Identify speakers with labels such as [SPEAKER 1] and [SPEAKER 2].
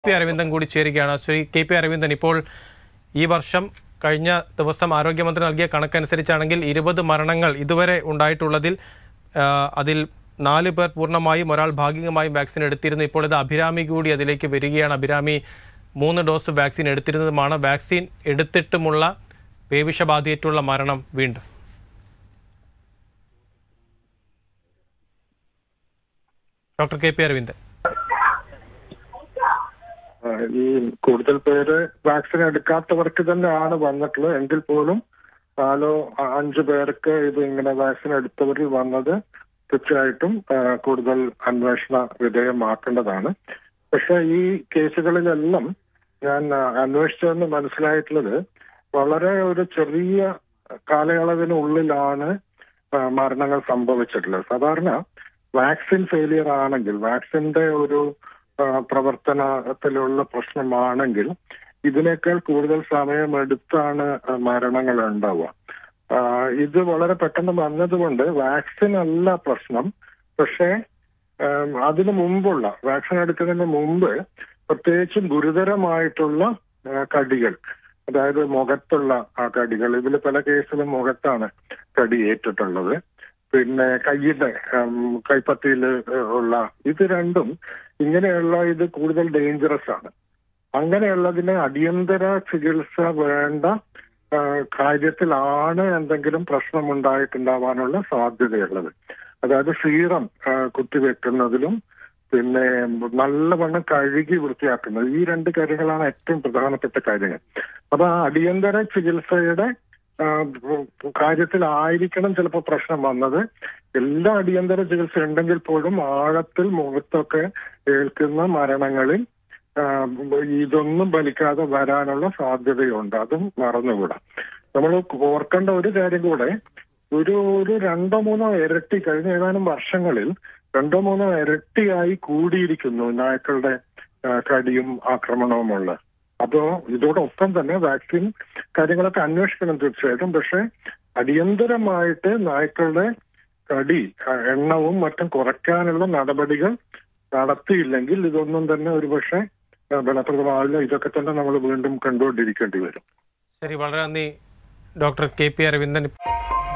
[SPEAKER 1] P Aravindan കൂടി ചേരുകയാണ് Shri K P Aravindan ഇപ്പോൾ ഈ വർഷം കഴിഞ്ഞ ദിവസം ആരോഗ്യമന്ത്രി നൽകിയ കണക്കനുസരിച്ചാണെങ്കിൽ ഇരുപത് മരണങ്ങൾ ഇതുവരെ ഉണ്ടായിട്ടുള്ളതിൽ ആ, അതിൽ നാല് പേർ പൂർണ്ണമായും ഒരാൾ ഭാഗികമായും വാക്സിൻ എടുത്തിരുന്നു ഇപ്പോൾ ഇത് അഭിരാമി കൂടി അതിലേക്ക് വരികയാണ് അഭിരാമി മൂന്ന് ഡോസ് വാക്സിൻ എടുത്തിരുന്നതുമാണ് വാക്സിൻ എടുത്തിട്ടുമുള്ള പേവിഷബാധയേറ്റുള്ള മരണം വീണ്ടും ഡോക്ടർ കെ പി അരവിന്ദൻ
[SPEAKER 2] ആ, ഈ കൂടുതൽ പേര് വാക്സിൻ എടുക്കാത്തവർക്ക് തന്നെയാണ് വന്നിട്ടുള്ളത് എങ്കിൽ പോലും നാലോ അ- അഞ്ചു പേർക്ക് ഇത് ഇങ്ങനെ വാക്സിൻ എടുത്തവരിൽ വന്നത് തീർച്ചയായിട്ടും ആ, കൂടുതൽ അന്വേഷണ വിധേയമാക്കേണ്ടതാണ് പക്ഷെ ഈ കേസുകളിലെല്ലാം ഞാൻ ആ, അന്വേഷിച്ചതെന്ന് മനസ്സിലായിട്ടുള്ളത് വളരെ ഒരു ചെറിയ കാലയളവിനുള്ളിലാണ് ആ, മരണങ്ങൾ സംഭവിച്ചിട്ടുള്ളത് സാധാരണ വാക്സിൻ ഫെയിലിയർ ആണെങ്കിൽ വാക്സിന്റെ ഒരു ആ, പ്രവർത്തനത്തിലുള്ള പ്രശ്നമാണെങ്കിൽ ഇതിനേക്കാൾ കൂടുതൽ സമയമെടുത്താണ് ആ, മരണങ്ങൾ ഉണ്ടാവുക ആ, ഇത് വളരെ പെട്ടെന്ന് വന്നതുകൊണ്ട് വാക്സിൻ അല്ല പ്രശ്നം പക്ഷേ ആം, അതിനു മുമ്പുള്ള വാക്സിൻ എടുക്കുന്നതിന് മുമ്പ് പ്രത്യേകിച്ചും ഗുരുതരമായിട്ടുള്ള ആ, കടികൾ അതായത് മുഖത്തുള്ള ആ കടികൾ ഇതിൽ പല കേസിലും മുഖത്താണ് കടി ഏറ്റിട്ടുള്ളത് പിന്നെ കയ്യുടെ ഉം, കൈപ്പത്തിയിൽ ഉള്ള ഇത് രണ്ടും ഇങ്ങനെയുള്ള ഇത് കൂടുതൽ ഡേഞ്ചറസ് ആണ് അങ്ങനെയുള്ളതിന് അടിയന്തര ചികിത്സ വേണ്ട ആ, കാര്യത്തിലാണ് എന്തെങ്കിലും പ്രശ്നം ഉണ്ടായിട്ടുണ്ടാവാനുള്ള സാധ്യതയുള്ളത് അതായത് സീറം ആ, കുത്തിവെക്കുന്നതിലും പിന്നെ നല്ലവണ്ണം കഴുകി വൃത്തിയാക്കുന്നത് ഈ രണ്ട് കാര്യങ്ങളാണ് ഏറ്റവും പ്രധാനപ്പെട്ട കാര്യങ്ങൾ അപ്പൊ ആ അടിയന്തര ചികിത്സയുടെ ആ, കാര്യത്തിലായിരിക്കണം ചിലപ്പോൾ പ്രശ്നം വന്നത് എല്ലാ അടിയന്തര ചികിത്സ ഉണ്ടെങ്കിൽ പോലും ആഴത്തിൽ മുഖത്തൊക്കെ ഏൽക്കുന്ന മരണങ്ങളിൽ ആ, ഇതൊന്നും ഫലിക്കാതെ വരാനുള്ള സാധ്യതയുണ്ട് അതും മറന്നുകൂടാ നമ്മൾ ഓർക്കേണ്ട ഒരു കാര്യം കൂടെ ഒരു ഒരു രണ്ടോ മൂന്നോ ഇരട്ടി കഴിഞ്ഞ ഏതാനും വർഷങ്ങളിൽ രണ്ടോ മൂന്നോ ഇരട്ടിയായി കൂടിയിരിക്കുന്നു നായ്ക്കളുടെ ആ, കടിയും ആക്രമണവുമുള്ള അപ്പോ ഇതോടൊപ്പം തന്നെ വാക്സിൻ കാര്യങ്ങളൊക്കെ അന്വേഷിക്കണം തീർച്ചയായിട്ടും പക്ഷെ അടിയന്തരമായിട്ട് നായ്ക്കളുടെ കടി ആ, എണ്ണവും മറ്റും കുറയ്ക്കാനുള്ള നടപടികൾ നടത്തിയില്ലെങ്കിൽ ഇതൊന്നും തന്നെ ഒരുപക്ഷെ ആ, ഫലപ്രദമാവില്ല ഇതൊക്കെ തന്നെ നമ്മൾ വീണ്ടും കണ്ടുകൊണ്ടിരിക്കേണ്ടി വരും
[SPEAKER 1] ശരി വളരെ നന്ദി ഡോക്ടർ കെ പി അരവിന്ദൻ